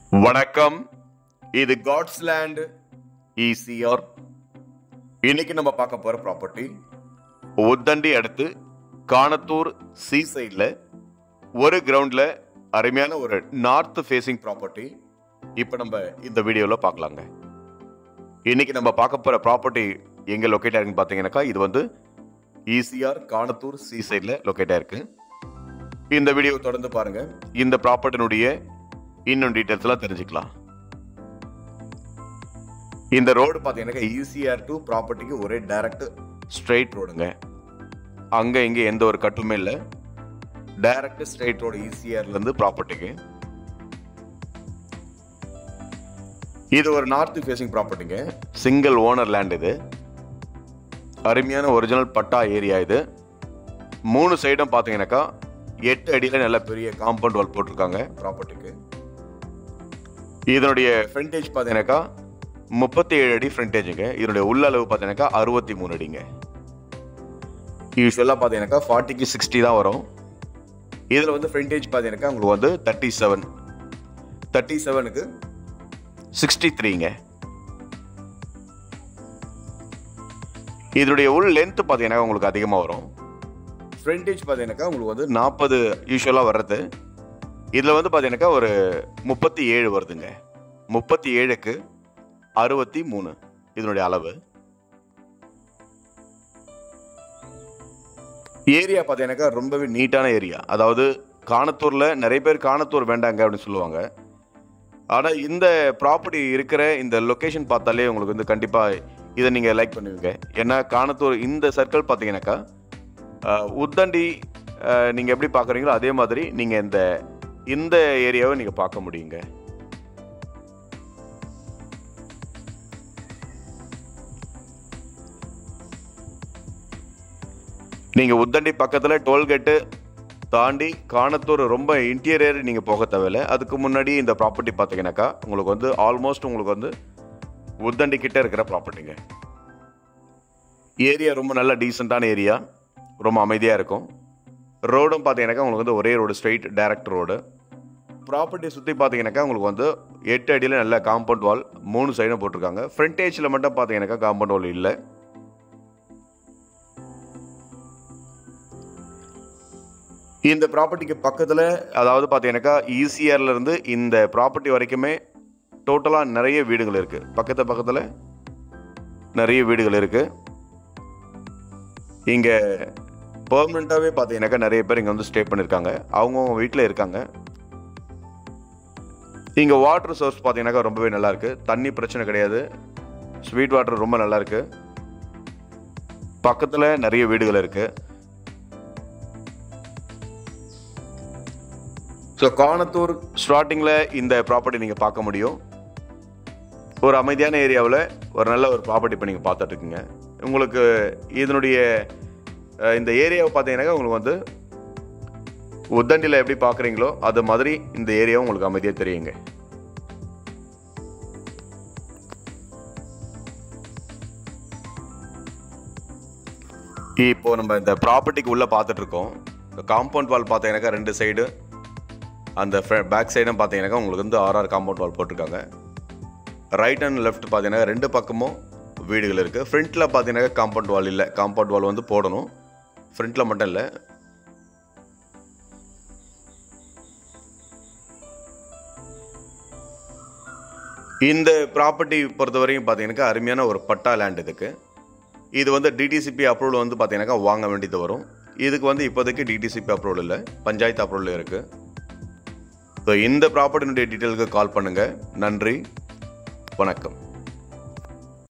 வணக்கம் இது God's land ECR இன்னைக்கு நம்ம பார்க்க போற ப்ராப்பர்ட்டி உத்தண்டி அடுத்து காணத்தூர் சீ சைடில் ஒரு கிரவுண்டில் அருமையான ஒரு நார்த் ஃபேசிங் ப்ராப்பர்ட்டி இப்போ நம்ம இந்த வீடியோவில் பார்க்கலாங்க இன்னைக்கு நம்ம பார்க்க போகிற ப்ராப்பர்ட்டி எங்கே லொக்கேட் ஆயிருக்குன்னு பார்த்தீங்கன்னாக்கா இது வந்து ஈசிஆர் காணத்தூர் சீ சைடில் லொக்கேட் ஆயிருக்கு இந்த வீடியோ தொடர்ந்து பாருங்க இந்த ப்ராப்பர்ட்டினுடைய இன்னும் டீட்டெயில்ஸ்லாம் தெரிஞ்சுக்கலாம் இந்த ரோடு பார்த்தீங்கன்னாக்கா ஈசிஆர் டு ப்ராப்பர்ட்டிக்கு ஒரே டைரக்ட் ஸ்ட்ரெயிட் ரோடுங்க அங்கே இங்கே எந்த ஒரு கட்டுமே இல்லை டைரக்ட் ஸ்ட்ரெயிட் ரோடு ஈசிஆர்லேருந்து ப்ராப்பர்ட்டிக்கு இது ஒரு நார்த் ஃபேசிங் ப்ராப்பர்ட்டிங்க சிங்கிள் ஓனர் லேண்ட் இது அருமையான ஒரிஜினல் பட்டா ஏரியா இது மூணு சைடும் பார்த்தீங்கன்னாக்கா எட்டு அடியில் நல்ல பெரிய காம்பவுண்ட் வால் போட்டிருக்காங்க ப்ராப்பர்ட்டிக்கு இதனுடைய ஃப்ரண்டேஜ் பார்த்தீங்கன்னாக்கா முப்பத்தி ஏழு அடி ஃப்ரண்டேஜுங்க இதனுடைய உள்ள அளவு பார்த்தீங்கன்னாக்கா அறுபத்தி மூணு அடிங்க யூஸ்வலாக பார்த்தீங்கன்னாக்கா ஃபார்ட்டிக்கு சிக்ஸ்டி தான் வரும் இதில் வந்து ஃப்ரண்டேஜ் பார்த்தீங்கன்னாக்கா உங்களுக்கு வந்து தேர்ட்டி செவன் தேர்ட்டி செவனுக்கு சிக்ஸ்டி த்ரீங்க இதனுடைய உள் லென்த் பார்த்தீங்கன்னா உங்களுக்கு அதிகமாக வரும் ஃப்ரண்டேஜ் பார்த்தீங்கன்னாக்கா உங்களுக்கு வந்து நாற்பது யூஸ்வலாக வர்றது இதில் வந்து பார்த்தீங்கன்னாக்கா ஒரு முப்பத்தி ஏழு வருதுங்க முப்பத்தி ஏழுக்கு அறுபத்தி மூணு இதனுடைய அளவு ஏரியா பார்த்தீங்கன்னாக்கா ரொம்பவே நீட்டான ஏரியா அதாவது காணத்தூரில் நிறைய பேர் காணத்தூர் வேண்டாங்க அப்படின்னு சொல்லுவாங்க ஆனால் இந்த ப்ராப்பர்ட்டி இருக்கிற இந்த லொக்கேஷன் பார்த்தாலே உங்களுக்கு வந்து கண்டிப்பாக இதை நீங்கள் லைக் பண்ணுவீங்க ஏன்னா காணத்தூர் இந்த சர்க்கிள் பார்த்தீங்கன்னாக்கா அஹ், உத்தண்டி நீங்கள் எப்படி பார்க்குறீங்களோ அதே மாதிரி நீங்கள் இந்த இந்த ஏரியாவை நீங்கள் பார்க்க முடியுங்க நீங்கள் உத்தண்டி பக்கத்தில் டோல்கேட்டு தாண்டி காணத்தூர் ரொம்ப இன்டீரியர் நீங்கள் போக தேவையில்ல அதுக்கு முன்னாடி இந்த ப்ராப்பர்ட்டி பார்த்தீங்கன்னாக்கா உங்களுக்கு வந்து ஆல்மோஸ்ட் உங்களுக்கு வந்து உத்தண்டி கிட்ட இருக்கிற ப்ராப்பர்ட்டிங்க ஏரியா ரொம்ப நல்ல டீசெண்டான ஏரியா ரொம்ப அமைதியாக இருக்கும் ரோடும் பார்த்தீங்கன்னாக்கா உங்களுக்கு வந்து ஒரே road straight direct road property சுற்றி பார்த்தீங்கன்னாக்கா உங்களுக்கு வந்து எட்டு அடியில் நல்ல காம்பவுண்ட் வால் மூணு சைடும் போட்டிருக்காங்க ஃப்ரண்டேஜில் மட்டும் பார்த்தீங்கன்னாக்கா காம்பவுண்ட் வால் இல்லை இந்த ப்ராப்பர்ட்டிக்கு பக்கத்தில் அதாவது பார்த்தீங்கன்னாக்கா ஈசிஆர்ல இருந்து இந்த ப்ராப்பர்ட்டி வரைக்குமே டோட்டலாக நிறைய வீடுகள் இருக்குது பக்கத்து பக்கத்தில் நிறைய வீடுகள் இருக்குது இங்கே பெர்மனண்ட்டாகவே பார்த்தீங்கன்னாக்கா நிறைய பேர் இங்கே வந்து ஸ்டே பண்ணியிருக்காங்க அவங்கவுங்க வீட்டில் இருக்காங்க இங்கே வாட்டர் சோர்ஸ் பார்த்தீங்கன்னாக்கா ரொம்பவே நல்லா இருக்கு தண்ணி பிரச்சனை கிடையாது ஸ்வீட் வாட்டர் ரொம்ப நல்லா இருக்கு பக்கத்தில் நிறைய வீடுகள் இருக்கு ஸோ காணத்தூர் ஸ்டார்டிங்கில் இந்த ப்ராப்பர்ட்டி நீங்கள் பார்க்க முடியும் ஒரு அமைதியான ஏரியாவில் ஒரு நல்ல ஒரு ப்ராப்பர்ட்டி இப்போ நீங்கள் பார்த்துட்டு இருக்கீங்க உங்களுக்கு இதனுடைய அஹ், இந்த ஏரியாவை பார்த்தீங்கன்னாக்கா உங்களுக்கு வந்து உத்தண்டியில் எப்படி பார்க்குறீங்களோ அது மாதிரி இந்த ஏரியாவும் உங்களுக்கு அமைதியாக தெரியுங்க இப்போ நம்ம இந்த ப்ராப்பர்ட்டிக்கு உள்ளே பார்த்துட்டு இருக்கோம் காம்பவுண்ட் வால் பார்த்தீங்கன்னாக்கா ரெண்டு சைடு அந்த பேக் சைடும் பார்த்தீங்கன்னாக்கா உங்களுக்கு வந்து ஆர்ஆர் காம்பவுண்ட் வால் போட்டிருக்காங்க ரைட் அண்ட் லெஃப்ட் பார்த்தீங்கன்னா ரெண்டு பக்கமும் வீடுகள் இருக்குது ஃப்ரண்ட்டில் பார்த்தீங்கன்னாக்கா காம்பவுண்ட் வால் இல்லை காம்பவுண்ட் வால் வந்து போடணும் ஃப்ரண்ட்டில் மட்டும் இல்லை இந்த ப்ராப்பர்ட்டி பொறுத்தவரையும் பார்த்தீங்கன்னாக்கா அருமையான ஒரு பட்டா லேண்ட் இதுக்கு இது வந்து டிடிசிபி அப்ரூவல் வந்து பார்த்தீங்கன்னாக்கா வாங்க வேண்டியது வரும் இதுக்கு வந்து இப்போதைக்கு டிடிசிபி அப்ரூவல் இல்லை பஞ்சாயத்து அப்ரூவல் இருக்குது ஸோ இந்த ப்ராப்பர்ட்டினுடைய டீட்டெயிலுக்கு கால் பண்ணுங்கள் நன்றி வணக்கம்